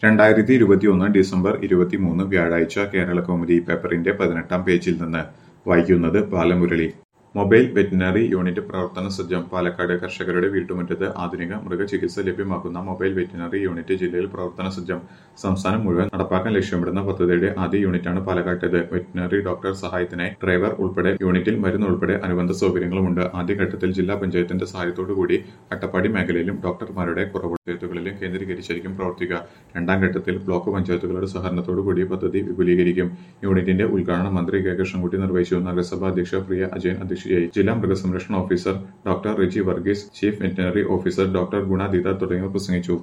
രണ്ടായിരത്തി ഇരുപത്തിയൊന്ന് ഡിസംബർ ഇരുപത്തിമൂന്ന് വ്യാഴാഴ്ച കേരളകൗമുദി പേപ്പറിന്റെ പതിനെട്ടാം പേജിൽ നിന്ന് വായിക്കുന്നത് ബാലമുരളി മൊബൈൽ വെറ്റിനറി യൂണിറ്റ് പ്രവർത്തന സജ്ജം പാലക്കാട് കർഷകരുടെ വീട്ടുമുറ്റത്ത് ആധുനിക മൃഗചികിത്സ ലഭ്യമാക്കുന്ന മൊബൈൽ വെറ്റിനറി യൂണിറ്റ് ജില്ലയിൽ പ്രവർത്തന സജ്ജം സംസ്ഥാനം മുഴുവൻ നടപ്പാക്കാൻ ലക്ഷ്യമിടുന്ന പദ്ധതിയുടെ ആദ്യ യൂണിറ്റാണ് പാലക്കാട്ടേത് വെറ്റിനറി ഡോക്ടർ സഹായത്തിനായി ഡ്രൈവർ ഉൾപ്പെടെ യൂണിറ്റിൽ മരുന്ന് ഉൾപ്പെടെ അനുബന്ധ സൗകര്യങ്ങളുമുണ്ട് ആദ്യഘട്ടത്തിൽ ജില്ലാ പഞ്ചായത്തിന്റെ സഹായത്തോടുകൂടി അട്ടപ്പാടി മേഖലയിലും ഡോക്ടർമാരുടെ കുറവ് പഞ്ചായത്തുകളിലും കേന്ദ്രീകരിച്ചായിരിക്കും പ്രവർത്തിക്കുക രണ്ടാം ഘട്ടത്തിൽ ബ്ലോക്ക് പഞ്ചായത്തുകളുടെ സഹകരണത്തോടുകൂടി പദ്ധതി വിപുലീകരിക്കും യൂണിറ്റിന്റെ ഉദ്ഘാടനം മന്ത്രി കെ കൃഷ്ണൻകുട്ടി നിർവഹിച്ചു നഗരസഭാ അധ്യക്ഷ പ്രിയ അജയൻ അധ്യക്ഷയായി ജില്ലാ മൃഗസംരക്ഷണ officer doctor Riji Varghese chief veterinary officer doctor Gunatheetha തുടങ്ങിയവർ പ്രസംഗിച്ചു